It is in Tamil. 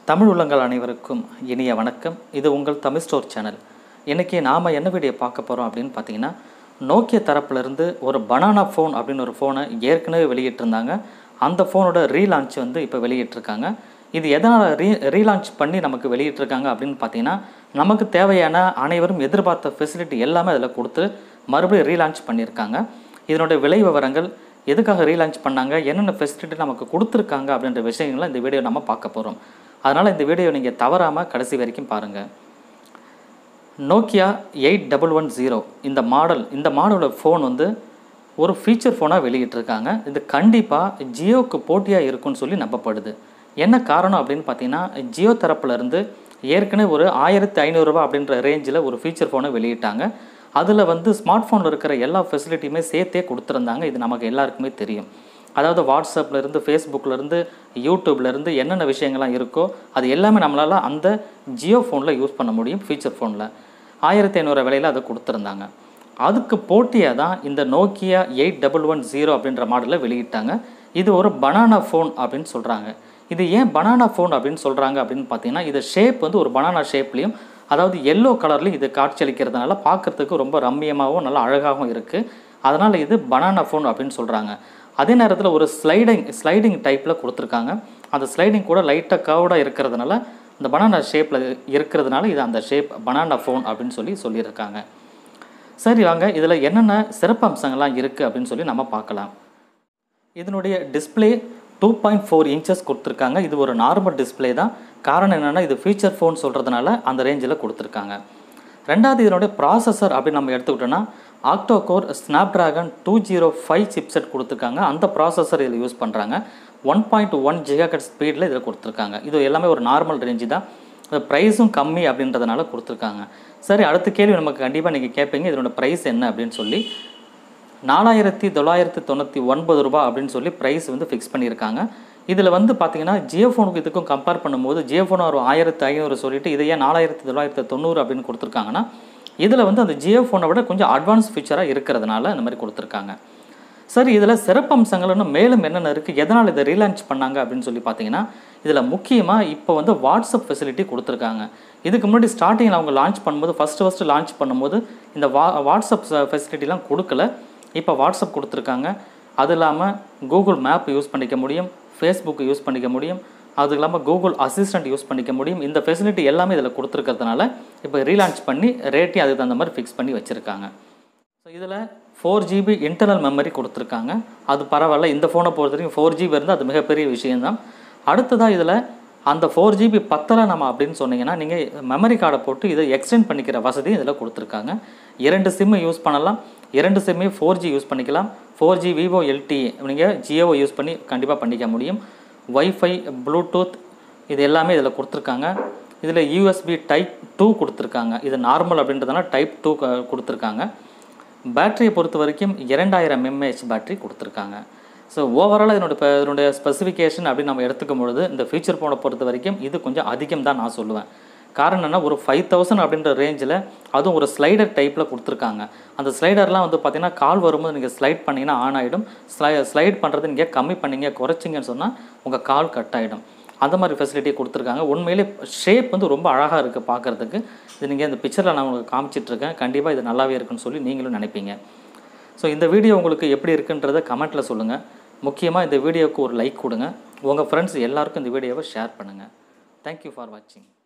தமிழ் உள்ளங்கள் அனைவருக்கும் இனிய வணக்கம் இது உங்கள் தமிழ் ஸ்டோர் சேனல் இன்றைக்கி நாம் என்ன வீடியோ பார்க்க போகிறோம் அப்படின்னு பார்த்தீங்கன்னா நோக்கிய தரப்புலேருந்து ஒரு பனானா ஃபோன் அப்படின்னு ஒரு ஃபோனை ஏற்கனவே வெளியிட்டிருந்தாங்க அந்த ஃபோனோட ரீலான்ச் வந்து இப்போ வெளியிட்டிருக்காங்க இது எதனால் ரீ ரீலான்ச் பண்ணி நமக்கு வெளியிட்டிருக்காங்க அப்படின்னு பார்த்தீங்கன்னா நமக்கு தேவையான அனைவரும் எதிர்பார்த்த ஃபெசிலிட்டி எல்லாமே அதில் கொடுத்து மறுபடியும் ரீலான்ச் பண்ணியிருக்காங்க இதனுடைய விலை விவரங்கள் எதுக்காக ரீலான்ச் பண்ணாங்க என்னென்ன ஃபெசிலிட்டி நமக்கு கொடுத்துருக்காங்க அப்படின்ற விஷயங்களை இந்த வீடியோ நம்ம பார்க்க போகிறோம் அதனால் இந்த வீடியோ நீங்கள் தவறாமல் கடைசி வரைக்கும் பாருங்கள் Nokia eight double one zero இந்த மாடல் இந்த மாடலோட ஃபோன் வந்து ஒரு ஃபீச்சர் ஃபோனாக வெளியிட்டிருக்காங்க இது கண்டிப்பாக ஜியோவுக்கு போட்டியாக இருக்கும்னு சொல்லி நம்பப்படுது என்ன காரணம் அப்படின்னு பார்த்தீங்கன்னா ஜியோ தரப்புலேருந்து ஏற்கனவே ஒரு ஆயிரத்தி ஐநூறுரூவா அப்படின்ற ரேஞ்சில் ஒரு ஃபீச்சர் ஃபோனை வெளியிட்டாங்க அதில் வந்து ஸ்மார்ட் ஃபோனில் இருக்கிற எல்லா ஃபெசிலிட்டியுமே சேர்த்தே கொடுத்துருந்தாங்க இது நமக்கு எல்லாருக்குமே தெரியும் அதாவது வாட்ஸ்அப்லேருந்து ஃபேஸ்புக்லேருந்து யூடியூப்லேருந்து என்னென்ன விஷயங்கள்லாம் இருக்கோ அது எல்லாமே நம்மளால் அந்த ஜியோ ஃபோனில் யூஸ் பண்ண முடியும் ஃபீச்சர் ஃபோனில் ஆயிரத்தி ஐநூறு விலையில் அதை கொடுத்துருந்தாங்க அதுக்கு போட்டியாக தான் இந்த Nokia eight double one zero அப்படின்ற மாடலில் வெளியிட்டாங்க இது ஒரு பனானா ஃபோன் அப்படின்னு சொல்கிறாங்க இது ஏன் பனானா ஃபோன் அப்படின்னு சொல்கிறாங்க அப்படின்னு பார்த்தீங்கன்னா இது ஷேப் வந்து ஒரு பனானா ஷேப்லேயும் அதாவது எல்லோ கலர்லையும் இது காட்சியளிக்கிறதுனால பார்க்குறதுக்கு ரொம்ப ரம்மியமாகவும் நல்லா அழகாகவும் இருக்குது அதனால் இது பனானா ஃபோன் அப்படின்னு சொல்கிறாங்க அதே நேரத்தில் ஒரு ஸ்லைடிங் ஸ்லைடிங் டைப்பில் கொடுத்துருக்காங்க அந்த ஸ்லைடிங் கூட லைட்டாக கர்வ்டாக இருக்கிறதுனால இந்த பனானா ஷேப்பில் இருக்கிறதுனால இது அந்த ஷேப் பனானா ஃபோன் அப்படின்னு சொல்லி சொல்லியிருக்காங்க சரி வாங்க இதில் என்னென்ன சிறப்பம்சங்கள்லாம் இருக்குது அப்படின்னு சொல்லி நம்ம பார்க்கலாம் இதனுடைய display two point four inches கொடுத்துருக்காங்க இது ஒரு நார்மல் டிஸ்பிளே தான் காரணம் என்னென்னா இது ஃபீச்சர் ஃபோன் சொல்கிறதுனால அந்த ரேஞ்சில் கொடுத்துருக்காங்க ரெண்டாவது இதனுடைய ப்ராசஸர் அப்படின்னு நம்ம எடுத்துக்கிட்டோன்னா octa core Snapdragon two zero five chipset கொடுத்துருக்காங்க அந்த ப்ராசஸர் இதில் யூஸ் பண்ணுறாங்க ஒன் பாயிண்ட் ஒன் ஜிகாகட் ஸ்பீடில் இதில் கொடுத்துருக்காங்க இது எல்லாமே ஒரு நார்மல் ரேஞ்சு தான் அது ப்ரைஸும் கம்மி அப்படின்றதுனால கொடுத்துருக்காங்க சரி அடுத்த கேள்வி நமக்கு கண்டிப்பாக நீங்கள் கேட்பீங்க இதனோட ப்ரைஸ் என்ன அப்படின்னு சொல்லி நாலாயிரத்தி தொள்ளாயிரத்தி தொண்ணூற்றி ஒன்பது ரூபா அப்படின்னு சொல்லி ப்ரைஸ் வந்து ஃபிக்ஸ் பண்ணியிருக்காங்க இதில் வந்து பார்த்தீங்கன்னா ஜியோ ஃபோனுக்கு இதுக்கும் கம்பேர் பண்ணும்போது ஜியோ ஃபோன் ஒரு ஆயிரத்து ஐநூறு சொல்லிட்டு இதையே நாலாயிரத்தி தொள்ளாயிரத்தி தொண்ணூறு அப்படின்னு கொடுத்துருக்காங்கன்னா இதில் வந்து அந்த ஜியோ ஃபோனை விட கொஞ்சம் அட்வான்ஸ் ஃபீச்சராக இருக்கிறதுனால இந்த மாதிரி கொடுத்துருக்காங்க சரி இதில் சிறப்பம்சங்கள் இன்னும் மேலும் என்னென்ன இருக்குது எதனால் இதை ரீலான்ச் பண்ணாங்க அப்படின்னு சொல்லி பார்த்தீங்கன்னா இதில் முக்கியமாக இப்போ வந்து வாட்ஸ்அப் ஃபெசிலிட்டி கொடுத்துருக்காங்க இதுக்கு முன்னாடி ஸ்டார்டிங்கில் அவங்க லான்ச் பண்ணும்போது ஃபஸ்ட்டு ஃபஸ்ட்டு லான்ச் பண்ணும்போது இந்த வா வாட்ஸ்அப் ஃபெசிலிட்டிலாம் கொடுக்கல இப்போ வாட்ஸ்அப் கொடுத்துருக்காங்க அது இல்லாமல் கூகுள் மேப் யூஸ் பண்ணிக்க முடியும் ஃபேஸ்புக் யூஸ் பண்ணிக்க முடியும் அது இல்லாமல் கூகுள் அசிஸ்டண்ட் யூஸ் பண்ணிக்க முடியும் இந்த ஃபெசிலிட்டி எல்லாமே இதில் கொடுத்துருக்கிறதுனால இப்போ ரீலான்ச் பண்ணி ரேட்டையும் அதுக்கு தகுந்த மாதிரி ஃபிக்ஸ் பண்ணி வச்சுருக்காங்க ஸோ இதில் ஃபோர் ஜிபி இன்டர்னல் மெமரி கொடுத்துருக்காங்க அது பரவாயில்ல இந்த ஃபோனை பொறுத்த வரைக்கும் ஃபோர் ஜிபி இருந்தால் அது மிகப்பெரிய விஷயம்தான் அடுத்ததாக இதில் அந்த ஃபோர் ஜிபி பத்தலை நம்ம அப்படின்னு சொன்னீங்கன்னா நீங்கள் மெமரி கார்டை போட்டு இதை எக்ஸ்டெண்ட் பண்ணிக்கிற வசதியும் இதில் கொடுத்துருக்காங்க இரண்டு சிம்மு யூஸ் பண்ணலாம் இரண்டு சிம்மையும் ஃபோர் ஜி யூஸ் பண்ணிக்கலாம் ஃபோர் ஜி விவோ எல்டி நீங்கள் ஜியோவை யூஸ் பண்ணி கண்டிப்பாக பண்ணிக்க முடியும் ஒய்ஃபை ப்ளூடூத் இது எல்லாமே இதில் கொடுத்துருக்காங்க இதில் யூஎஸ்பி டைப் டூ கொடுத்துருக்காங்க இது நார்மல் அப்படின்றதுனால டைப் டூ கொடுத்துருக்காங்க பேட்டரியை பொறுத்த வரைக்கும் இரண்டாயிரம் எம்ஏஹெச் பேட்டரி கொடுத்துருக்காங்க ஸோ ஓவராலாக இதனோட இப்போ இதனுடைய ஸ்பெசிஃபிகேஷன் அப்படின்னு நம்ம எடுத்துக்கும் பொழுது இந்த ஃபீச்சர் ஃபோனை பொறுத்த வரைக்கும் இது கொஞ்சம் அதிகம் தான் நான் சொல்லுவேன் காரணம் என்ன ஒரு ஃபைவ் தௌசண்ட் அப்படின்ற ரேஞ்சில் அதுவும் ஒரு ஸ்லைடர் டைப்பில் கொடுத்துருக்காங்க அந்த ஸ்லைடர்லாம் வந்து பார்த்தீங்கன்னா கால் வரும்போது நீங்கள் ஸ்லைட் பண்ணிங்கன்னா ஆன் ஆகிடும் ஸ்லை ஸ்லைட் பண்ணுறது நீங்கள் கம்மி பண்ணீங்க குறைச்சிங்கன்னு சொன்னால் உங்கள் கால் கட் ஆகிடும் அந்த மாதிரி ஃபெசிலிட்டி கொடுத்துருக்காங்க உண்மையிலே ஷேப் வந்து ரொம்ப அழகாக இருக்குது பார்க்குறதுக்கு இது நீங்கள் இந்த பிக்சரில் நான் உங்களுக்கு காமிச்சிட்ருக்கேன் கண்டிப்பாக இது நல்லாவே இருக்குன்னு சொல்லி நீங்களும் நினைப்பீங்க ஸோ இந்த வீடியோ உங்களுக்கு எப்படி இருக்குன்றதை கமெண்ட்டில் சொல்லுங்கள் முக்கியமாக இந்த வீடியோவுக்கு ஒரு லைக் கொடுங்க உங்கள் ஃப்ரெண்ட்ஸ் எல்லாருக்கும் இந்த வீடியோவை ஷேர் பண்ணுங்கள் தேங்க்யூ ஃபார் வாட்சிங்